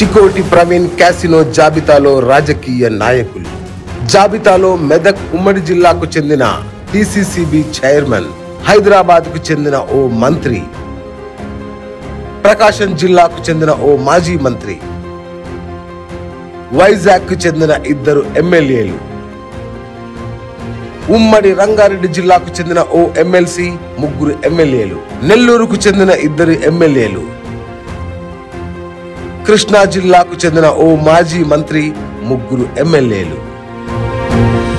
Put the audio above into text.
Chikoti Praveen casino జాబితాలో రాజకీయ నాయకులు జాబితాలో మెదక్ ఉమ్మడి జిల్లాకు చెందిన డిసిసిబి చైర్మన్ హైదరాబాద్ కు చెందిన ఓ మంత్రి ప్రకాశం జిల్లాకు చెందిన ఓ మాజీ మంత్రి వైజాగ్ కు చెందిన ఇద్దరు ఎమ్మెల్యేలు ఉమ్మడి రంగారెడ్డి జిల్లాకు చెందిన ఓ ఎమ్మెల్సీ ముగ్గురు ఎమ్మెల్యేలు నెల్లూరుకు చెందిన ఇద్దరు ఎమ్మెల్యేలు కృష్ణా జిల్లాకు చెందిన ఓ మాజీ మంత్రి ముగ్గురు ఎమ్మెల్యేలు